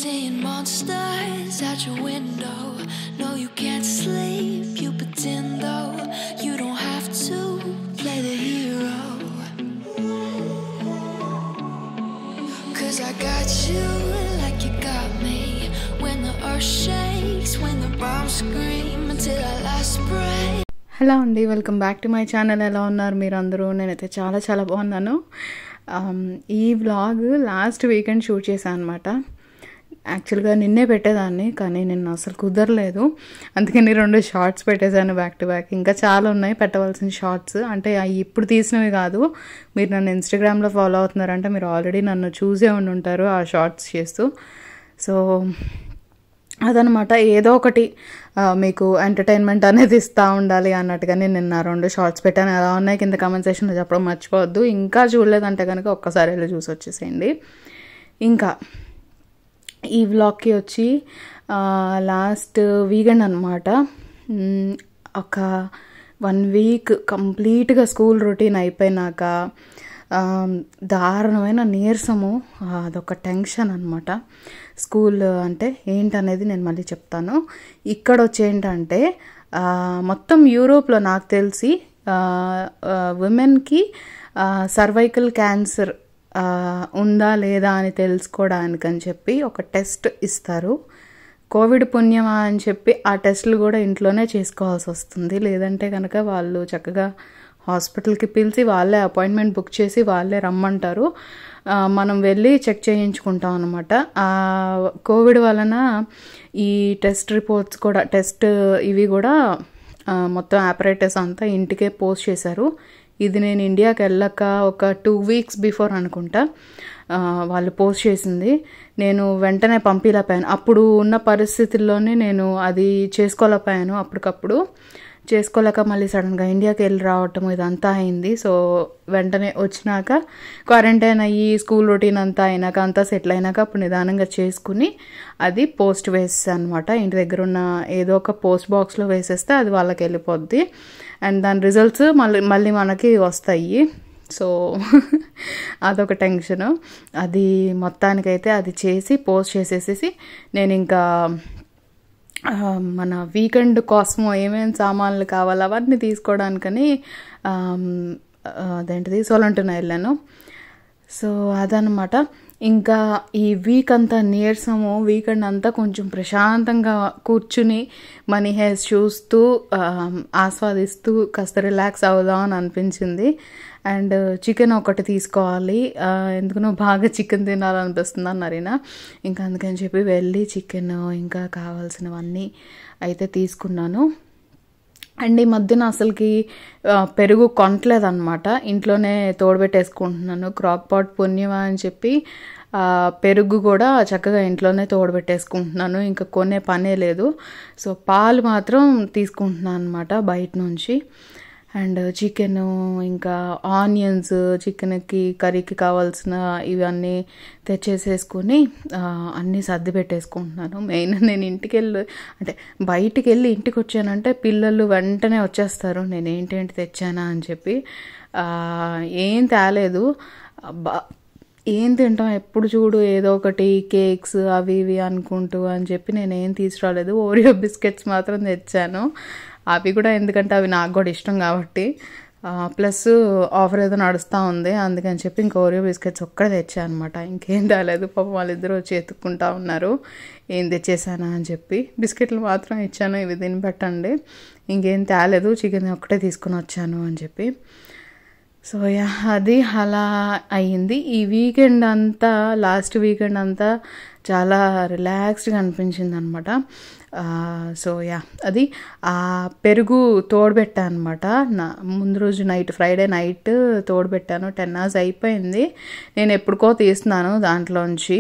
Seeing monsters out your window. No, you can't sleep. You pretend though you don't have to play the hero. Cause I got you like you got me. When the earth shakes, when the bombs scream until our last breath. Hello అండి welcome back to my channel ఎలా ఉన్నారు మీరు అందరూ నేనైతే చాలా చాలా బాగున్నాను ఆమ్, ఈ వ్లాగ్ లాస్ట్ వీకెండ్ షూట్ చేశాను అనమాట యాక్చువల్గా నిన్నే పెట్టేదాన్ని కానీ నిన్న అసలు కుదరలేదు అందుకని రెండు షార్ట్స్ పెట్టేశాను బ్యాక్ టు బ్యాక్ ఇంకా చాలా ఉన్నాయి పెట్టవలసిన షార్ట్స్ అంటే అవి ఇప్పుడు తీసినవి కాదు మీరు నన్ను ఇన్స్టాగ్రామ్లో ఫాలో అవుతున్నారంటే మీరు ఆల్రెడీ నన్ను చూసే ఉండి ఉంటారు ఆ షార్ట్స్ చేస్తూ సో అదనమాట ఏదో ఒకటి ఆ, మీకు ఎంటర్టైన్మెంట్ అనేది ఇస్తూ ఉండాలి అన్నట్టుగానే నిన్న రెండు షార్ట్స్ పెట్టాను ఎలా ఉన్నాయి కింద కామెంట్ సెక్షన్లో చెప్పడం మర్చిపోవద్దు ఇంకా చూడలేదంటే కనుక ఒక్కసారి వెళ్ళి చూసి వచ్చేసేయండి ఇంకా ఈ వ్లాగ్కి వచ్చి లాస్ట్ వీకెండ్ అనమాట ఒక వన్ వీక్ కంప్లీట్గా స్కూల్ రొటీన్ అయిపోయినాక ఆ, దారుణమైన నీరసము ఆ, అదొక టెన్షన్ అనమాట స్కూల్ అంటే ఏంటనేది నేను మళ్ళీ చెప్తాను ఇక్కడ వచ్చి ఏంటంటే ఆ, మొత్తం యూరోప్లో నాకు తెలిసి ఉమెన్కి సర్వైకల్ క్యాన్సర్ ఉందా లేదా అని తెలుసుకోవడానికి అని చెప్పి ఒక టెస్ట్ ఇస్తారు కోవిడ్ పుణ్యమా అని చెప్పి ఆ టెస్టులు కూడా ఇంట్లోనే చేసుకోవాల్సి వస్తుంది లేదంటే కనుక వాళ్ళు చక్కగా హాస్పిటల్కి పిలిచి వాళ్ళే అపాయింట్మెంట్ బుక్ చేసి వాళ్ళే రమ్మంటారు ఆ, మనం వెళ్ళి చెక్ చేయించుకుంటాం అనమాట కోవిడ్ వలన ఈ టెస్ట్ రిపోర్ట్స్ కూడా టెస్ట్ ఇవి కూడా ఆ, మొత్తం ఆపరేటర్స్ అంతా ఇంటికే పోస్ట్ చేశారు ఇది నేను ఇండియాకి వెళ్ళాక ఒక టూ వీక్స్ బిఫోర్ అనుకుంటా ఆ, వాళ్ళు పోస్ట్ చేసింది నేను వెంటనే పంపించలేకపోయాను అప్పుడు ఉన్న పరిస్థితుల్లోనే నేను అది చేసుకోలేకపోయాను అప్పటికప్పుడు చేసుకోలేక మళ్ళీ సడన్గా ఇండియాకి వెళ్ళి రావటం ఇదంతా అయింది సో వెంటనే వచ్చినాక క్వారంటైన్ అయ్యి స్కూల్ రొటీన్ అంతా అయినాక అంతా సెటిల్ అయినాక అప్పుడు నిదానంగా చేసుకుని అది పోస్ట్ వేసేసి అనమాట ఇంటి దగ్గర ఉన్న ఏదో ఒక పోస్ట్ బాక్స్లో వేసేస్తే అది వాళ్ళకి వెళ్ళిపోద్ది అండ్ దాని రిజల్ట్స్ మళ్ళీ మళ్ళీ మనకి వస్తాయి సో అదొక టెన్షన్ అది మొత్తానికైతే అది చేసి పోస్ట్ చేసేసేసి నేను ఇంకా ఆ, మన వీకెండ్ కాస్మో ఏమేమి సామాన్లు కావాలి అవన్నీ తీసుకోవడానికని ఆమ్, ఆ, అదేంటిది సోలంటున వెళ్ళాను సో అదనమాట ఇంకా ఈ వీక్ అంతా నీరసము వీకెండ్ అంతా కొంచెం ప్రశాంతంగా కూర్చుని మనీ హెయిర్స్ చూస్తూ ఆమ్, ఆస్వాదిస్తూ కాస్త రిలాక్స్ అవుదాం అని అనిపించింది అండ్ చికెన్ ఒకటి తీసుకోవాలి ఆ, ఎందుకనో బాగా చికెన్ తినాలనిపిస్తుంది అన్నారినా ఇంకా అందుకని చెప్పి వెళ్ళి చికెన్ ఇంకా కావాల్సినవన్నీ అయితే తీసుకున్నాను అండ్ ఈ మధ్యన అసలుకి ఆ, పెరుగు కొనట్లేదన్నమాట ఇంట్లోనే తోడబెట్టేసుకుంటున్నాను క్రాక్ పాట్ పుణ్యమా అని చెప్పి ఆ, పెరుగు కూడా చక్కగా ఇంట్లోనే తోడబెట్టేసుకుంటున్నాను ఇంకా కొనే పనే లేదు సో పాలు మాత్రం తీసుకుంటున్నాను అనమాట బయట నుంచి అండ్ చికెన్ ఇంకా ఆనియన్స్ చికెన్కి కర్రీకి కావాల్సిన ఇవన్నీ తెచ్చేసేసుకుని ఆ, అన్నీ సర్ది పెట్టేసుకుంటున్నాను మెయిన్ నేను ఇంటికి వెళ్ళి అంటే బయటికి వెళ్ళి ఇంటికి వచ్చానంటే పిల్లలు వెంటనే వచ్చేస్తారు నేను ఏంటేంటి తెచ్చానా అని చెప్పి ఆ, ఏం తేలేదు అబ్బా ఏం తింటాం ఎప్పుడు చూడు ఏదో ఒకటి కేక్స్ అవి ఇవి అనుకుంటూ అని చెప్పి నేను ఏం తీసుకురాలేదు ఓరియో బిస్కెట్స్ మాత్రం తెచ్చాను అవి కూడా ఎందుకంటే అవి నాకు కూడా ఇష్టం కాబట్టి ప్లస్ ఆఫర్ ఏదో నడుస్తూ ఉంది అందుకని చెప్పి ఇంకా ఓరియో బిస్కెట్స్ ఒక్కడే తెచ్చాను అనమాట ఇంకేం తేలేదు పాపం వాళ్ళిద్దరూ వచ్చి ఎత్తుక్కుంటా ఉన్నారు ఏం తెచ్చేసానా అని చెప్పి బిస్కెట్లు మాత్రం ఇచ్చాను ఇవి తిని పెట్టండి ఇంకేం తేలేదు చికెన్ ఒక్కటే తీసుకుని వచ్చాను అని చెప్పి సో యా అది అలా అయ్యింది ఈ వీకెండ్ అంతా లాస్ట్ వీకెండ్ అంతా చాలా రిలాక్స్డ్గా అనిపించింది అనమాట సో యా అది ఆ పెరుగు తోడబెట్టాను అనమాట నా ముందు రోజు నైట్ ఫ్రైడే నైట్ తోడబెట్టాను టెన్ అవర్స్ అయిపోయింది నేను ఎప్పుడుకో తీస్తున్నాను దాంట్లోంచి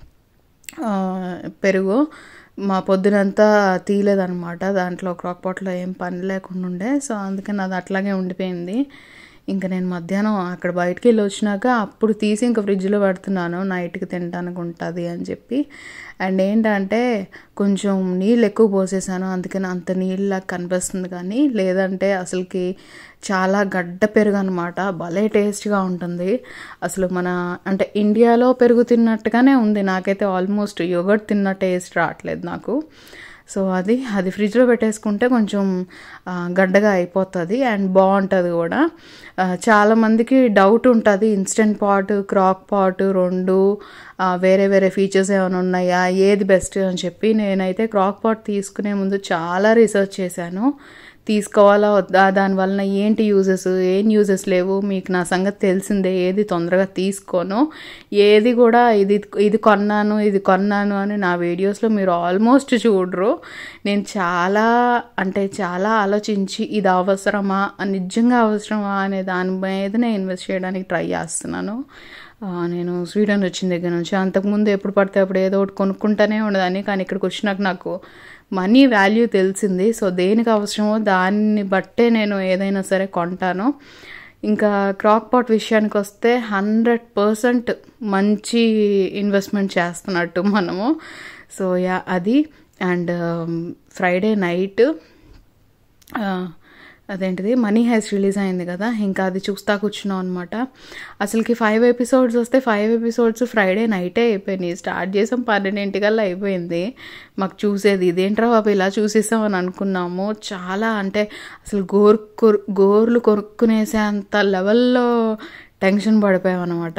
ఆ, పెరుగు మా పొద్దునంతా తీయలేదనమాట దాంట్లో క్రాక్ పాట్లో ఏం పని లేకుండా ఉండే సో అందుకని అది అట్లాగే ఉండిపోయింది ఇంకా నేను మధ్యాహ్నం అక్కడ బయటికి వెళ్ళి వచ్చినాక అప్పుడు తీసి ఇంకా ఫ్రిడ్జ్లో పెడుతున్నాను నైట్కి తినడానికి ఉంటుంది అని చెప్పి అండ్ ఏంటంటే కొంచెం నీళ్ళు ఎక్కువ పోసేసాను అందుకని అంత నీళ్ళలాగా కనిపిస్తుంది కానీ లేదంటే అసలుకి చాలా గడ్డ పెరుగు అనమాట భలే టేస్ట్గా ఉంటుంది అసలు మన అంటే ఇండియాలో పెరుగు తిన్నట్టుగానే ఉంది నాకైతే ఆల్మోస్ట్ యోగర్ట్ తిన్న టేస్ట్ రావట్లేదు నాకు సో అది అది ఫ్రిడ్జ్లో పెట్టేసుకుంటే కొంచెం ఆ, గడ్డగా అయిపోతుంది అండ్ బాగుంటుంది కూడా ఆ, చాలామందికి డౌట్ ఉంటుంది ఇన్స్టెంట్ పాట్ క్రాక్ పాట్ రెండు ఆ, వేరే వేరే ఫీచర్స్ ఏమైనా ఉన్నాయా ఏది బెస్ట్ అని చెప్పి నేనైతే క్రాక్ పాట్ తీసుకునే ముందు చాలా రీసెర్చ్ చేశాను తీసుకోవాలా వద్దా దానివలన ఏంటి యూజెస్ ఏం యూజెస్ లేవు మీకు నా సంగతి తెలిసిందే ఏది తొందరగా తీసుకోను ఏది కూడా ఇది ఇది కొన్నాను ఇది కొన్నాను అని నా వీడియోస్లో మీరు ఆల్మోస్ట్ చూడరు నేను చాలా అంటే చాలా ఆలోచించి ఇది అవసరమా నిజంగా అవసరమా అనే దాని మీదనే ఇన్వెస్ట్ చేయడానికి ట్రై చేస్తున్నాను ఆ, నేను స్వీడన్ వచ్చిన దగ్గర నుంచి అంతకుముందు ఎప్పుడు పడితే అప్పుడు ఏదో ఒకటి కొనుక్కుంటానే ఉండదని కానీ ఇక్కడికి వచ్చినాక నాకు మనీ వాల్యూ తెలిసింది సో దేనికి అవసరమో దాన్ని బట్టే నేను ఏదైనా సరే కొంటాను ఇంకా క్రాక్ పాట్ విషయానికి వస్తే హండ్రెడ్ పర్సెంట్ మంచి ఇన్వెస్ట్మెంట్ చేస్తున్నట్టు మనము సో యా అది అండ్ ఫ్రైడే నైట్ అదేంటిది మనీ హైస్ రిలీజ్ అయింది కదా ఇంకా అది చూస్తా కూర్చున్నాం అనమాట అసలుకి ఫైవ్ ఎపిసోడ్స్ వస్తే ఫైవ్ ఎపిసోడ్స్ ఫ్రైడే నైటే అయిపోయినాయి స్టార్ట్ చేసాం పన్నెండింటికల్లా అయిపోయింది మాకు చూసేది ఇదేంట్రా బాబు ఇలా చూసేసామని అనుకున్నాము చాలా అంటే అసలు గోరు కొరు- గోర్లు కొరుక్కునేసే అంత లెవెల్లో టెన్షన్ పడిపోయాం అనమాట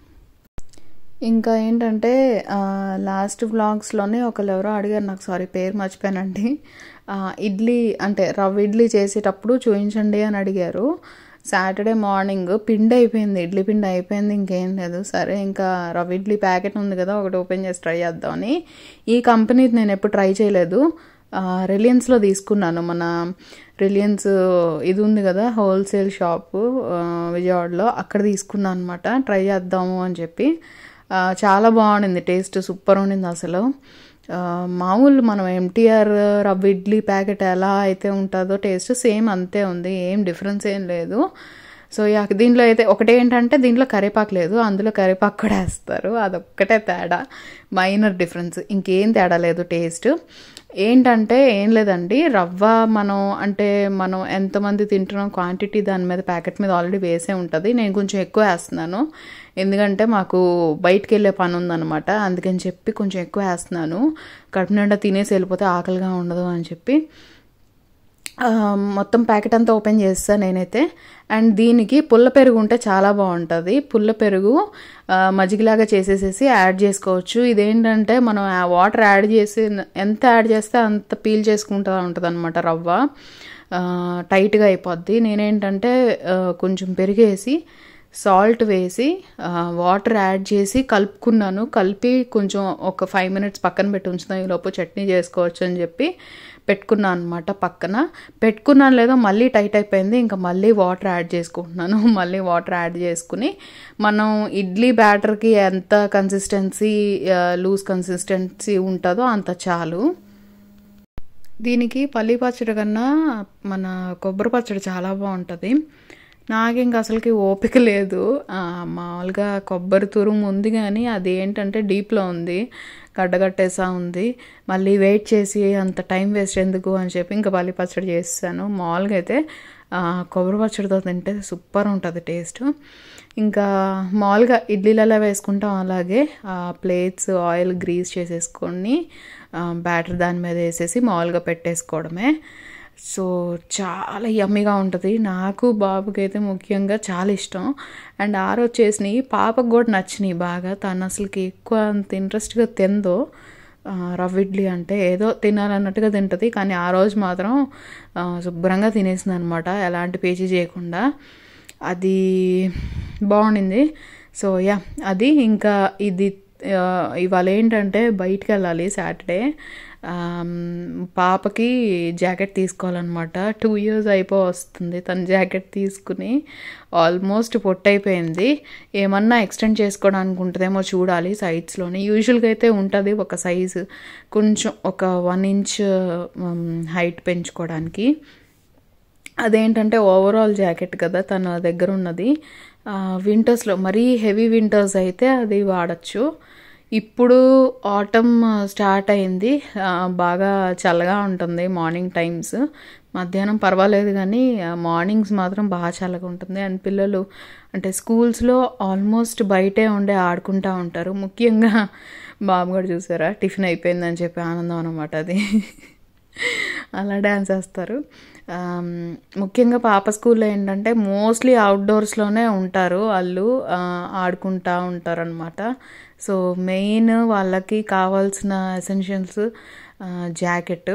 ఇంకా ఏంటంటే ఆ, లాస్ట్ వ్లాగ్స్లోనే ఒకళ్ళు ఎవరో అడిగారు నాకు సారీ పేరు మర్చిపోయానండి ఆ, ఇడ్లీ అంటే రవ్వ ఇడ్లీ చేసేటప్పుడు చూపించండి అని అడిగారు సాటర్డే మార్నింగ్ పిండి అయిపోయింది ఇడ్లీ పిండి అయిపోయింది ఇంకేం లేదు సరే ఇంకా రవ్వ ఇడ్లీ ప్యాకెట్ ఉంది కదా ఒకటి ఓపెన్ చేసి ట్రై చేద్దామని ఈ కంపెనీది నేను ఎప్పుడు ట్రై చేయలేదు ఆ, రిలయన్స్లో తీసుకున్నాను మన రిలయన్స్ ఇది ఉంది కదా హోల్సేల్ షాపు ఆ, విజయవాడలో అక్కడ తీసుకున్నాను అనమాట ట్రై చేద్దాము అని చెప్పి ఆ, చాలా బాగుండింది టేస్ట్ సూపర్ ఉండింది అసలు ఆ, మామూలు మనం ఎంటీఆర్ రవ్వ ఇడ్లీ ప్యాకెట్ ఎలా అయితే ఉంటుందో టేస్ట్ సేమ్ అంతే ఉంది ఏం డిఫరెన్స్ ఏం లేదు సో యా దీంట్లో అయితే ఒకటి ఏంటంటే దీంట్లో కరివేపాకు లేదు అందులో కరివేపాకు కూడా వేస్తారు అదొక్కటే తేడా మైనర్ డిఫరెన్స్ ఇంకేం తేడా లేదు టేస్ట్ ఏంటంటే ఏం లేదండి రవ్వ మనం అంటే మనం ఎంతమంది తింటున్నాం క్వాంటిటీ దాని మీద ప్యాకెట్ మీద ఆల్రెడీ వేసే ఉంటుంది నేను కొంచెం ఎక్కువ వేస్తున్నాను ఎందుకంటే మాకు బయటికి వెళ్ళే పని ఉందన్నమాట అందుకని చెప్పి కొంచెం ఎక్కువ వేస్తున్నాను కడుపు నిండా తినేసి వెళ్ళిపోతే ఆకలిగా ఉండదు అని చెప్పి ఆ, మొత్తం ప్యాకెట్ అంతా ఓపెన్ చేస్తాను నేనైతే అండ్ దీనికి పుల్ల పెరుగు ఉంటే చాలా బాగుంటుంది పుల్ల పెరుగు ఆ, మజ్జిగలాగా చేసేసేసి యాడ్ చేసుకోవచ్చు ఇదేంటంటే మనం ఆ వాటర్ యాడ్ చేసి ఎంత యాడ్ చేస్తే అంత పీల్ చేసుకుంటూ ఉంటుంది అనమాట రవ్వ ఆ, టైట్గా అయిపోద్ది నేనేంటంటే ఆ, కొంచెం పెరిగేసి సాల్ట్ వేసి ఆ, వాటర్ యాడ్ చేసి కలుపుకున్నాను కలిపి కొంచెం ఒక ఫైవ్ మినిట్స్ పక్కన పెట్టి ఉంచుతాను ఈలోపు చట్నీ చేసుకోవచ్చు అని చెప్పి పెట్టుకున్నాను అనమాట పక్కన పెట్టుకున్నాను లేదో మళ్ళీ టైట్ అయిపోయింది ఇంకా మళ్ళీ వాటర్ యాడ్ చేసుకుంటున్నాను మళ్ళీ వాటర్ యాడ్ చేసుకుని మనం ఇడ్లీ బ్యాటర్కి ఎంత కన్సిస్టెన్సీ లూజ్ కన్సిస్టెన్సీ ఉంటుందో అంత చాలు దీనికి పల్లి పచ్చడి కన్నా మన కొబ్బరి పచ్చడి చాలా బాగుంటుంది నాకు ఇంకా అసలుకి ఓపిక లేదు ఆ, మామూలుగా కొబ్బరి తురుము ఉంది కానీ అది ఏంటంటే డీప్లో ఉంది గడ్డగట్టేసా ఉంది మళ్ళీ వెయిట్ చేసి అంత టైం వేస్ట్ ఎందుకు అని చెప్పి ఇంకా పల్లి పచ్చడి చేస్తాను మామూలుగా అయితే ఆ, కొబ్బరి పచ్చడితో తింటే సూపర్ ఉంటుంది టేస్ట్ ఇంకా మామూలుగా ఇడ్లీలలో వేసుకుంటాం అలాగే ప్లేట్స్ ఆయిల్ గ్రీస్ చేసేసుకొని బ్యాటర్ దాని మీద వేసేసి మామూలుగా పెట్టేసుకోవడమే సో చాలా యమ్మీగా ఉంటుంది నాకు బాబుకి అయితే ముఖ్యంగా చాలా ఇష్టం అండ్ ఆ రోజు చేసినవి పాపకు కూడా నచ్చినాయి బాగా తను అసలుకి ఎక్కువ అంత ఇంట్రెస్ట్గా తిందో ఆ, రవ్వ ఇడ్లీ అంటే ఏదో తినాలన్నట్టుగా తింటుంది కానీ ఆ రోజు మాత్రం ఆ, శుభ్రంగా తినేసింది అనమాట ఎలాంటి పేచీ చేయకుండా అది బాగుండింది సో యా అది ఇంకా ఇది ఆ, ఇవాళ ఏంటంటే బయటికి వెళ్ళాలి సాటర్డే ఆమ్, పాపకి జాకెట్ తీసుకోవాలన్నమాట టూ ఇయర్స్ అయిపో వస్తుంది తన జాకెట్ తీసుకుని ఆల్మోస్ట్ పొట్టయిపోయింది ఏమన్నా ఎక్స్టెండ్ చేసుకోవడానికి ఉంటుందేమో చూడాలి సైడ్స్లోని యూజువల్గా అయితే ఉంటుంది ఒక సైజు కొంచెం ఒక వన్ ఇంచ్ హైట్ పెంచుకోవడానికి అదేంటంటే ఓవరాల్ జాకెట్ కదా తన దగ్గర ఉన్నది వింటర్స్లో మరీ హెవీ వింటర్స్ అయితే అది వాడచ్చు ఇప్పుడు ఆటమ్ స్టార్ట్ అయింది ఆ, బాగా చల్లగా ఉంటుంది మార్నింగ్ టైమ్స్ మధ్యాహ్నం పర్వాలేదు కానీ మార్నింగ్స్ మాత్రం బాగా చల్లగా ఉంటుంది అండ్ పిల్లలు అంటే స్కూల్స్లో ఆల్మోస్ట్ బయటే ఉండే ఆడుకుంటూ ఉంటారు ముఖ్యంగా బాబు కూడా చూసారా టిఫిన్ అయిపోయిందని చెప్పి ఆనందం అనమాట అది అలా డ్యాన్స్ వేస్తారు ఆమ్, ముఖ్యంగా పాప స్కూల్లో ఏంటంటే మోస్ట్లీ అవుట్డోర్స్లోనే ఉంటారు వాళ్ళు ఆ, ఆడుకుంటా ఉంటారనమాట సో మెయిన్ వాళ్ళకి కావాల్సిన ఎసెన్షియల్స్ జాకెట్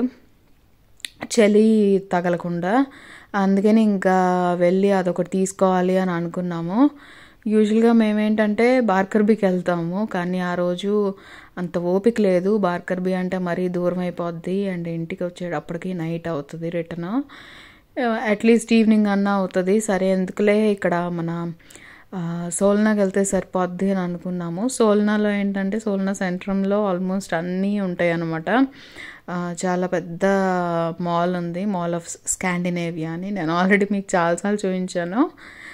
చలి తగలకుండా అందుకని ఇంకా వెళ్ళి అదొకటి తీసుకోవాలి అని అనుకున్నాము యూజువల్గా మేమేంటంటే బార్కర్బీకి వెళ్తాము కానీ ఆ రోజు అంత ఓపిక లేదు బార్కర్బీ అంటే మరీ దూరం అయిపోద్ది అండ్ ఇంటికి వచ్చేటప్పటికి నైట్ అవుతుంది రిటర్న్ అట్లీస్ట్ ఈవినింగ్ అన్నా అవుతుంది సరే ఎందుకులే ఇక్కడ మన ఆ, సోల్నాకి వెళ్తే సరిపోద్ది అని అనుకున్నాము సోల్నాలో ఏంటంటే సోల్నా సెంట్రంలో ఆల్మోస్ట్ అన్నీ ఉంటాయి అన్నమాట ఆ, చాలా పెద్ద మాల్ ఉంది మాల్ ఆఫ్ స్కాండినేవియా అని నేను ఆల్రెడీ మీకు చాలాసార్లు చూపించాను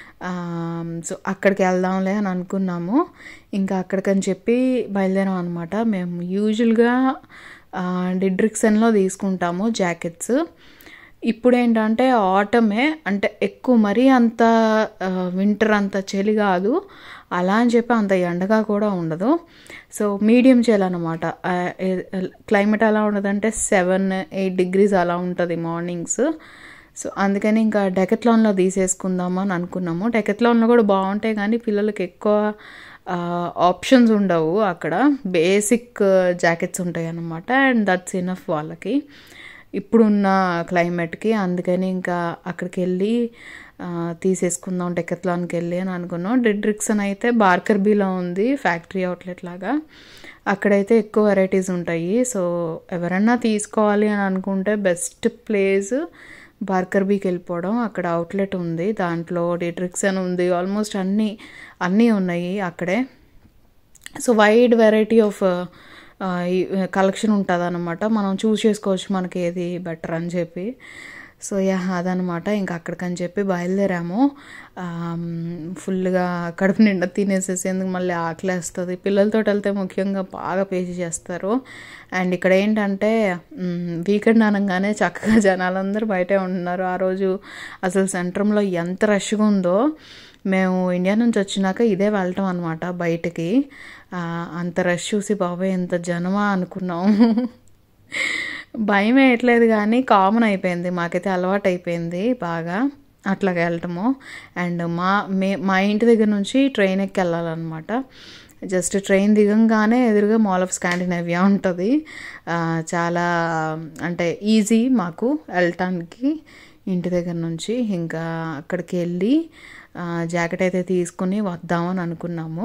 సో అక్కడికి వెళ్దాంలే అని అనుకున్నాము ఇంకా అక్కడికని చెప్పి బయలుదేరాం అనమాట మేము యూజువల్గా డిడ్రిక్సన్లో తీసుకుంటాము జాకెట్స్ ఇప్పుడు ఏంటంటే ఆటమే అంటే ఎక్కువ మరీ అంత వింటర్ అంత చలి కాదు అలా అని చెప్పి అంత ఎండగా కూడా ఉండదు సో మీడియం చలి అనమాట క్లైమేట్ ఎలా ఉండదంటే సెవెన్ ఎయిట్ డిగ్రీస్ అలా ఉంటుంది మార్నింగ్స్ సో అందుకని ఇంకా డెకట్లాన్లో తీసేసుకుందామా అని అనుకున్నాము డెకట్లాన్లో కూడా బాగుంటాయి కానీ పిల్లలకి ఎక్కువ ఆప్షన్స్ ఉండవు అక్కడ బేసిక్ జాకెట్స్ ఉంటాయి అన్నమాట అండ్ దట్స్ ఇనఫ్ వాళ్ళకి ఇప్పుడున్న క్లైమేట్కి అందుకని ఇంకా అక్కడికి వెళ్ళి ఆ, తీసేసుకుందాం డెకత్లాన్కి వెళ్ళి అని అనుకున్నాం డెడ్రిక్సన్ అయితే బార్కర్బీలో ఉంది ఫ్యాక్టరీ అవుట్లెట్ లాగా అక్కడైతే ఎక్కువ వెరైటీస్ ఉంటాయి సో ఎవరన్నా తీసుకోవాలి అని అనుకుంటే బెస్ట్ ప్లేస్ బార్కర్బీకి వెళ్ళిపోవడం అక్కడ అవుట్లెట్ ఉంది దాంట్లో డెడ్రిక్సన్ ఉంది ఆల్మోస్ట్ అన్నీ అన్నీ ఉన్నాయి అక్కడే so wide variety of collection ఉంటుంది అనమాట మనం చూస్ చేసుకోవచ్చు మనకి ఏది బెటర్ అని చెప్పి సో యా అదనమాట ఇంకా అక్కడికని చెప్పి బయలుదేరాము ఫుల్గా కడుపు నిండా తినేసేసేందుకు మళ్ళీ ఆకలేస్తుంది పిల్లలతో వెళ్తే ముఖ్యంగా బాగా పేచి చేస్తారు అండ్ ఇక్కడ ఏంటంటే వీకెండ్ అనగానే చక్కగా జనాలందరూ బయటే ఉంటున్నారు ఆ రోజు అసలు సెంట్రంలో ఎంత రష్గా ఉందో మేము ఇండియా నుంచి వచ్చినాక ఇదే వెళ్ళటం అనమాట బయటికి ఆ, అంత రష్ చూసి బాబాయ్ ఎంత జనమా అనుకున్నాం భయం వేయట్లేదు కానీ కామన్ అయిపోయింది మాకైతే అలవాటు అయిపోయింది బాగా అట్లాగే వెళ్ళటము అండ్ మా మే మా ఇంటి దగ్గర నుంచి ట్రైన్ ఎక్కి వెళ్ళాలన్నమాట జస్ట్ ట్రైన్ దిగంగానే ఎదురుగా మాల్ ఆఫ్ స్కాండినేవియా ఉంటుంది ఆ, చాలా అంటే ఈజీ మాకు వెళ్ళటానికి ఇంటి దగ్గర నుంచి ఇంకా అక్కడికి వెళ్ళి ఆ, జాకెట్ అయితే తీసుకుని వద్దామని అనుకున్నాము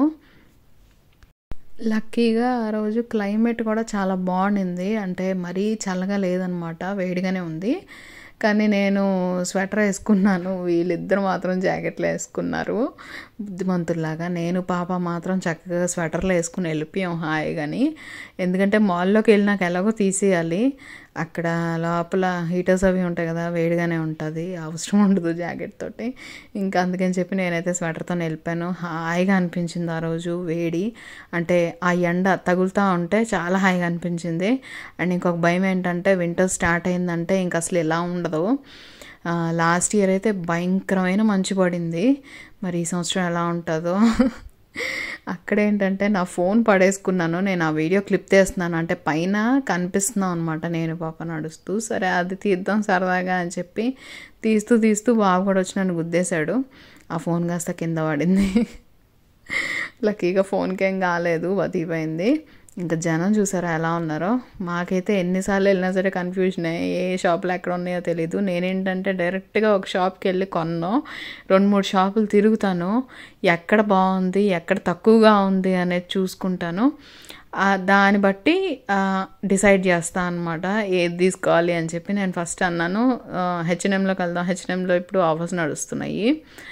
లక్కీగా ఆ రోజు క్లైమేట్ కూడా చాలా బాగుండింది అంటే మరీ చల్లగా లేదనమాట వేడిగానే ఉంది కానీ నేను స్వెటర్ వేసుకున్నాను వీళ్ళిద్దరు మాత్రం జాకెట్లు వేసుకున్నారు బుద్ధిమంతుల్లాగా నేను పాప మాత్రం చక్కగా స్వెటర్లు వేసుకుని వెళ్ళిపోయాం హాయిగాని ఎందుకంటే మాల్లోకి వెళ్ళినాక ఎలాగో తీసేయాలి అక్కడ లోపల హీటర్స్ అవి ఉంటాయి కదా వేడిగానే ఉంటుంది అవసరం ఉండదు జాకెట్ తోటి ఇంకా అందుకని చెప్పి నేనైతే స్వెటర్తో వెళ్ళిపోయాను హాయిగా అనిపించింది ఆ రోజు వేడి అంటే ఆ ఎండ తగులుతూ ఉంటే చాలా హాయిగా అనిపించింది అండ్ ఇంకొక భయం ఏంటంటే వింటర్ స్టార్ట్ అయిందంటే ఇంక అసలు ఎలా ఉండదు లాస్ట్ ఇయర్ అయితే భయంకరమైన మంచు పడింది మరి ఈ సంవత్సరం ఎలా ఉంటుందో అక్కడ ఏంటంటే నా ఫోన్ పడేసుకున్నాను నేను ఆ వీడియో క్లిప్ తీస్తున్నాను అంటే పైన కనిపిస్తున్నాం అనమాట నేను పాప నడుస్తూ సరే అది తీద్దాం సరదాగా అని చెప్పి తీస్తూ తీస్తూ బాబు కూడా వచ్చి నన్ను గుద్దేశాడు ఆ ఫోన్ కాస్త కింద పడింది లక్కీగా ఫోన్కి ఏం కాలేదు బతికిపోయింది ఇంకా జనం చూసారా ఎలా ఉన్నారో మాకైతే ఎన్నిసార్లు వెళ్ళినా సరే కన్ఫ్యూజన్ ఏ షాపులు ఎక్కడ ఉన్నాయో తెలీదు నేనేంటంటే డైరెక్ట్గా ఒక షాప్కి వెళ్ళి కొన్నాను రెండు మూడు షాపులు తిరుగుతాను ఎక్కడ బాగుంది ఎక్కడ తక్కువగా ఉంది అనేది చూసుకుంటాను ఆ, దాన్ని బట్టి డిసైడ్ చేస్తాను అనమాట ఏది తీసుకోవాలి అని చెప్పి నేను ఫస్ట్ అన్నాను హెచ్ఎన్ఎంలోకి వెళ్దాం హెచ్ఎన్ఎంలో ఇప్పుడు ఆఫర్స్ నడుస్తున్నాయి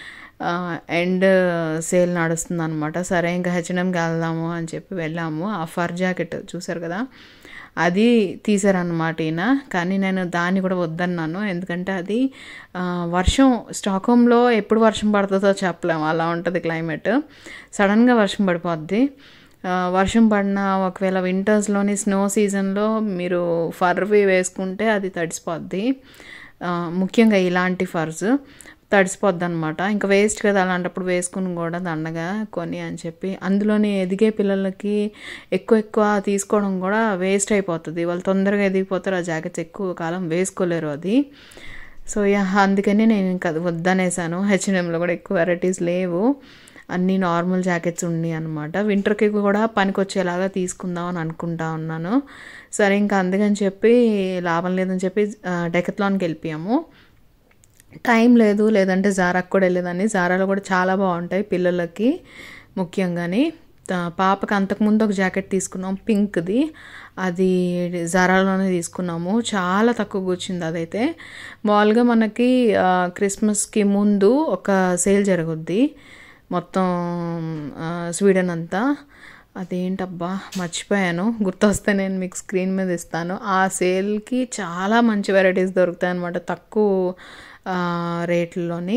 ఎండ్ సేల్ నడుస్తుంది అనమాట సరే ఇంకా హెచ్ఎన్ఎంకి వెళ్దాము అని చెప్పి వెళ్ళాము ఆ ఫర్ జాకెట్ చూసారు కదా అది తీసారనమాట ఈయన కానీ నేను దాన్ని కూడా వద్దన్నాను ఎందుకంటే అది ఆ, వర్షం స్టాక్హోమ్లో ఎప్పుడు వర్షం పడుతుందో చెప్పలేము అలా ఉంటుంది క్లైమేట్ సడన్గా వర్షం పడిపోద్ది ఆ, వర్షం పడిన ఒకవేళ వింటర్స్లోని స్నో సీజన్లో మీరు ఫర్వి వేసుకుంటే అది తడిసిపోద్ది ఆ, ముఖ్యంగా ఇలాంటి ఫర్స్ తడిసిపోద్ది అనమాట ఇంకా వేస్ట్ కదా అలాంటప్పుడు వేసుకుని కూడా దండగా కొని అని చెప్పి అందులోని ఎదిగే పిల్లలకి ఎక్కువ ఎక్కువ తీసుకోవడం కూడా వేస్ట్ అయిపోతుంది వాళ్ళు తొందరగా ఎదిగిపోతారు ఆ జాకెట్స్ ఎక్కువ కాలం వేసుకోలేరు అది సో యా అందుకని నేను ఇంకా అది వద్దనేసాను హెచ్ఎన్ఎంలో కూడా ఎక్కువ వెరైటీస్ లేవు అన్నీ నార్మల్ జాకెట్స్ ఉన్నాయి అనమాట వింటర్కి కూడా పనికొచ్చేలాగా తీసుకుందాం అని అనుకుంటా ఉన్నాను సరే ఇంకా అందుకని చెప్పి లాభం లేదని చెప్పి డెకత్లాన్కి వెళ్ళిపోయాము టైం లేదు లేదంటే జారాకు కూడా వెళ్ళేదాన్ని జారాలో కూడా చాలా బాగుంటాయి పిల్లలకి ముఖ్యంగాని ఆ, పాపకి అంతకుముందు ఒక జాకెట్ తీసుకున్నాం పింక్ది అది జారాలోనే తీసుకున్నాము చాలా తక్కువ కూర్చుంది అదైతే మామూలుగా మనకి ఆ, క్రిస్మస్కి ముందు ఒక సేల్ జరుగుద్ది మొత్తం ఆ, స్వీడన్ అంతా అదేంటబ్బా మర్చిపోయాను గుర్తొస్తే నేను మీకు స్క్రీన్ మీద ఇస్తాను ఆ సేల్కి చాలా మంచి వెరైటీస్ దొరుకుతాయి అనమాట తక్కువ ఆ, రేట్లలోని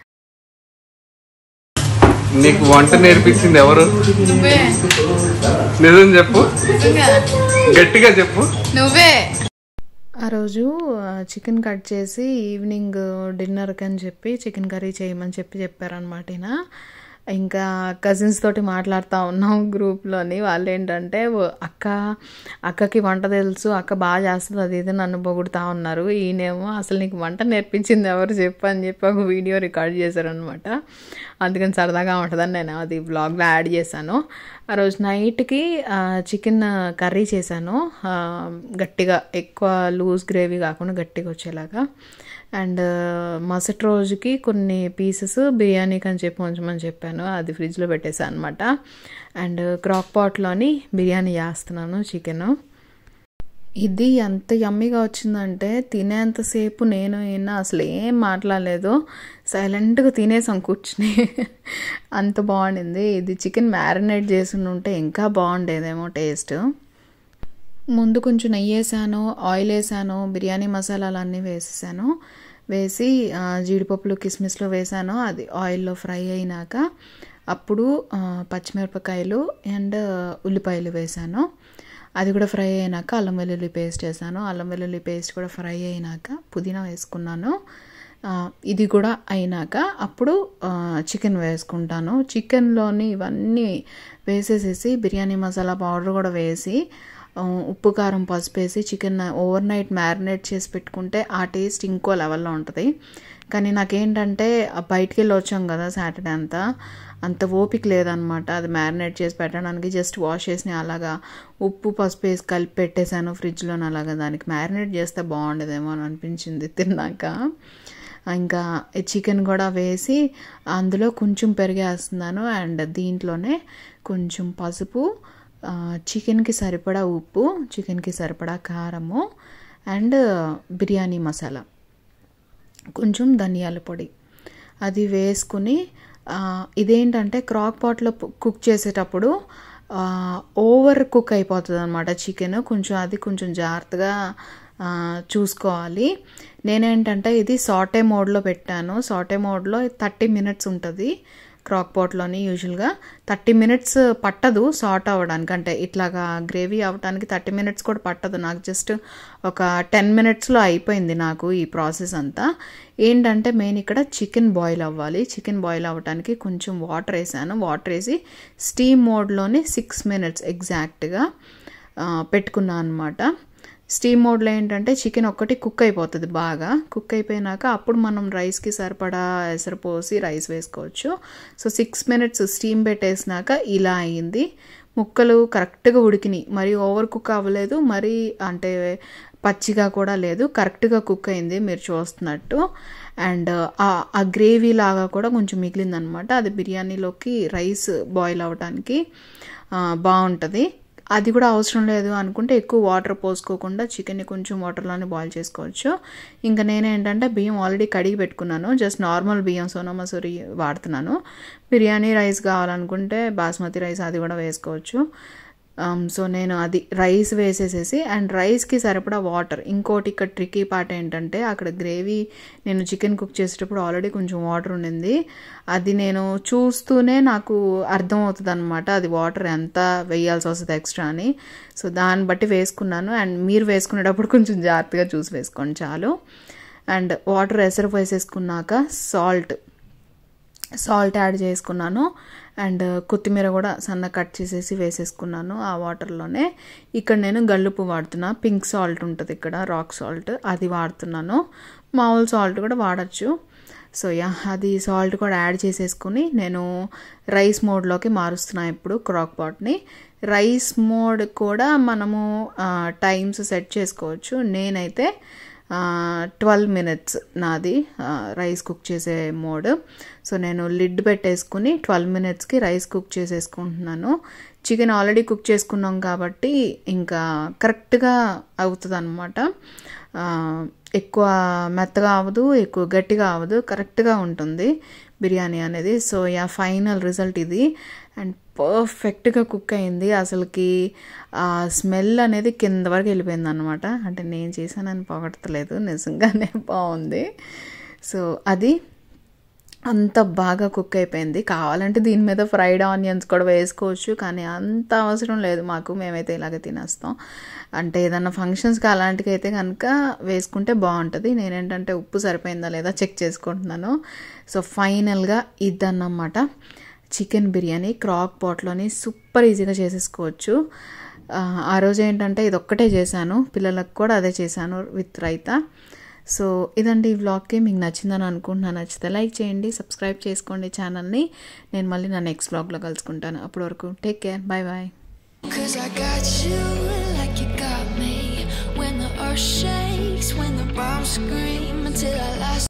నీకు వంట నేర్పించింది ఎవరు నిజం చెప్పు గట్టిగా చెప్పు నువ్వే ఆ రోజు చికెన్ కట్ చేసి ఈవినింగ్ డిన్నర్కి అని చెప్పి చికెన్ కర్రీ చేయమని చెప్పి చెప్పారనమాట ఈయన ఇంకా కజిన్స్ తోటి మాట్లాడుతూ ఉన్నాం గ్రూప్లోని వాళ్ళు ఏంటంటే "ఓ, అక్క అక్కకి వంట తెలుసు అక్క బాగా చేస్తుంది అది ఇది నన్ను పొగుడుతూ ఉన్నారు ఈయనేమో అసలు నీకు వంట నేర్పించింది ఎవరు చెప్పు అని చెప్పి ఒక వీడియో రికార్డ్ చేశారనమాట అందుకని సరదాగా ఉంటుందని నేను అది బ్లాగ్లో యాడ్ చేశాను ఆ రోజు నైట్కి చికెన్ కర్రీ చేశాను ఆ, గట్టిగా ఎక్కువ లూజ్ గ్రేవీ కాకుండా గట్టిగా వచ్చేలాగా అండ్ మరుసటి రోజుకి కొన్ని పీసెస్ బిర్యానీకి అని చెప్పి ఉంచమని చెప్పాను అది ఫ్రిడ్జ్లో పెట్టేశాను అనమాట అండ్ క్రాక్ పాట్లోని బిర్యానీ చేస్తున్నాను చికెను ఇది ఎంత యమ్మీగా వచ్చిందంటే తినేంతసేపు నేను ఈయన అసలు ఏం మాట్లాడలేదు సైలెంట్గా తినేసాం కూర్చుని అంత బాగుండింది ఇది చికెన్ మ్యారినేట్ చేసి ఉంటే ఇంకా బాగుండేదేమో టేస్ట్ ముందు కొంచెం నెయ్యి వేసాను ఆయిల్ వేసాను బిర్యానీ మసాలాలు అన్నీ వేసేసాను వేసి ఆ, జీడిపప్పులు కిస్మిస్లో వేసాను అది ఆయిల్లో ఫ్రై అయినాక అప్పుడు ఆ, పచ్చిమిరపకాయలు అండ్ ఉల్లిపాయలు వేసాను అది కూడా ఫ్రై అయినాక అల్లం వెల్లుల్లి పేస్ట్ వేసాను అల్లం వెల్లుల్లి పేస్ట్ కూడా ఫ్రై అయినాక పుదీనా వేసుకున్నాను ఆ, ఇది కూడా అయినాక అప్పుడు ఆ, చికెన్ వేసుకుంటాను చికెన్లోని ఇవన్నీ వేసేసేసి బిర్యానీ మసాలా పౌడర్ కూడా వేసి ఆ, ఉప్పు కారం పసుపు వేసి చికెన్ ఓవర్ నైట్ మ్యారినేట్ చేసి పెట్టుకుంటే ఆ టేస్ట్ ఇంకో లెవెల్లో ఉంటుంది కానీ నాకేంటంటే ఆ బయటికి వెళ్ళి వచ్చాం కదా సాటర్డే అంతా అంత ఓపిక లేదనమాట అది మ్యారినేట్ చేసి పెట్టడానికి జస్ట్ వాష్ చేసి అలాగా ఉప్పు పసుపు వేసి కలిపి పెట్టేశాను ఫ్రిడ్జ్లో అలాగా దానికి మ్యారినేట్ చేస్తే బాగుండేదేమో అని అనిపించింది తిన్నాక ఇంకా చికెన్ కూడా వేసి అందులో కొంచెం పెరిగేస్తున్నాను అండ్ దీంట్లోనే కొంచెం పసుపు ఆ, చికెన్కి సరిపడా ఉప్పు చికెన్కి సరిపడా కారము అండ్ బిర్యానీ మసాలా కొంచెం ధనియాల పొడి అది వేసుకుని ఆ, ఇదేంటంటే క్రాక్ పాట్లో కుక్ చేసేటప్పుడు ఆ, ఓవర్ కుక్ అయిపోతుంది అనమాట చికెన్ కొంచెం అది కొంచెం జాగ్రత్తగా ఆ, చూసుకోవాలి నేనేంటంటే ఇది సాటే మోడ్లో పెట్టాను సాటే మోడ్లో థర్టీ మినిట్స్ ఉంటుంది క్రాక్ పాట్లోని యూజువల్గా థర్టీ మినిట్స్ పట్టదు సాట్ అవ్వడానికి అంటే ఇట్లాగా గ్రేవీ అవ్వడానికి థర్టీ మినిట్స్ కూడా పట్టదు నాకు జస్ట్ ఒక టెన్ మినిట్స్లో అయిపోయింది నాకు ఈ ప్రాసెస్ అంతా ఏంటంటే మెయిన్ ఇక్కడ చికెన్ బాయిల్ అవ్వాలి చికెన్ బాయిల్ అవ్వడానికి కొంచెం వాటర్ వేసాను వాటర్ వేసి స్టీమ్ మోడ్లోనే సిక్స్ మినిట్స్ ఎగ్జాక్ట్గా పెట్టుకున్నాను అనమాట స్టీమ్ మోడ్లో ఏంటంటే చికెన్ ఒక్కటి కుక్ అయిపోతుంది బాగా కుక్ అయిపోయినాక అప్పుడు మనం రైస్కి సరిపడా ఎసరు పోసి రైస్ వేసుకోవచ్చు సో సిక్స్ మినిట్స్ స్టీమ్ పెట్టేసినాక ఇలా అయింది ముక్కలు కరెక్ట్గా ఉడికినాయి మరి ఓవర్ కుక్ అవ్వలేదు మరి అంటే పచ్చిగా కూడా లేదు కరెక్ట్గా కుక్ అయింది మీరు చూస్తున్నట్టు అండ్ ఆ గ్రేవీ లాగా కూడా కొంచెం మిగిలిందనమాట అది బిర్యానీలోకి రైస్ బాయిల్ అవ్వడానికి బాగుంటుంది అది కూడా అవసరం లేదు అనుకుంటే ఎక్కువ వాటర్ పోసుకోకుండా చికెన్ని కొంచెం వాటర్లోనే బాయిల్ చేసుకోవచ్చు ఇంకా నేనేంటంటే బియ్యం ఆల్రెడీ కడిగి పెట్టుకున్నాను జస్ట్ నార్మల్ బియ్యం సోనా మసూరి వాడుతున్నాను బిర్యానీ రైస్ కావాలనుకుంటే బాస్మతి రైస్ అది కూడా వేసుకోవచ్చు సో నేను అది రైస్ వేసేసేసి అండ్ రైస్కి సరిపడా వాటర్ ఇంకోటి ఇక్కడ ట్రిక్కీ పార్ట్ ఏంటంటే అక్కడ గ్రేవీ నేను చికెన్ కుక్ చేసేటప్పుడు ఆల్రెడీ కొంచెం వాటర్ ఉండింది అది నేను చూస్తూనే నాకు అర్థమవుతుంది అనమాట అది వాటర్ ఎంత వేయాల్సి వస్తుంది ఎక్స్ట్రా అని సో దాన్ని బట్టి వేసుకున్నాను అండ్ మీరు వేసుకునేటప్పుడు కొంచెం జాగ్రత్తగా చూసి వేసుకోండి చాలు అండ్ వాటర్ ఎసరు వేసేసుకున్నాక సాల్ట్ సాల్ట్ యాడ్ చేసుకున్నాను అండ్ కొత్తిమీర కూడా సన్న కట్ చేసేసి వేసేసుకున్నాను ఆ వాటర్లోనే ఇక్కడ నేను గల్లుపు వాడుతున్నా పింక్ సాల్ట్ ఉంటుంది ఇక్కడ రాక్ సాల్ట్ అది వాడుతున్నాను మామూలు సాల్ట్ కూడా వాడచ్చు సో యా అది సాల్ట్ కూడా యాడ్ చేసేసుకుని నేను రైస్ మోడ్లోకి మారుస్తున్నాను ఇప్పుడు క్రాక్ పాట్ని రైస్ మోడ్ కూడా మనము టైమ్స్ సెట్ చేసుకోవచ్చు నేనైతే ట్వెల్వ్ మినిట్స్ నాది రైస్ కుక్ చేసే మోడ్ సో నేను లిడ్ పెట్టేసుకుని ట్వెల్వ్ మినిట్స్కి రైస్ కుక్ చేసేసుకుంటున్నాను చికెన్ ఆల్రెడీ కుక్ చేసుకున్నాం కాబట్టి ఇంకా కరెక్ట్గా అవుతుంది అనమాట ఎక్కువ మెత్తగా అవ్వదు ఎక్కువ గట్టిగా అవ్వదు కరెక్ట్గా ఉంటుంది బిర్యానీ అనేది సో యా ఫైనల్ రిజల్ట్ ఇది అండ్ పర్ఫెక్ట్గా కుక్ అయింది అసలుకి ఆ స్మెల్ అనేది కింద వరకు వెళ్ళిపోయింది అనమాట అంటే నేను చేశానని పొగడతలేదు నిజంగానే బాగుంది సో అది అంత బాగా కుక్ అయిపోయింది కావాలంటే దీని మీద ఫ్రైడ్ ఆనియన్స్ కూడా వేసుకోవచ్చు కానీ అంత అవసరం లేదు మాకు మేమైతే ఇలాగే తినేస్తాం అంటే ఏదన్నా ఫంక్షన్స్కి అలాంటివి అయితే కనుక వేసుకుంటే బాగుంటుంది నేనేంటంటే ఉప్పు సరిపోయిందా లేదా చెక్ చేసుకుంటున్నాను సో ఫైనల్గా ఇదన్నమాట చికెన్ బిర్యానీ క్రాక్ పాట్లోని సూపర్ ఈజీగా చేసేసుకోవచ్చు ఆ రోజు ఏంటంటే ఇది ఒక్కటే చేశాను పిల్లలకు కూడా అదే చేశాను విత్ రైతా సో ఇదండి ఈ వ్లాగ్కి మీకు నచ్చిందని అనుకుంటున్నాను నచ్చితే లైక్ చేయండి సబ్స్క్రైబ్ చేసుకోండి ఛానల్ని నేను మళ్ళీ నా నెక్స్ట్ వ్లాగ్లో కలుసుకుంటాను అప్పటి వరకు take care bye bye Cause I got you like you got me. When the earth shakes, when the bombs scream until I last.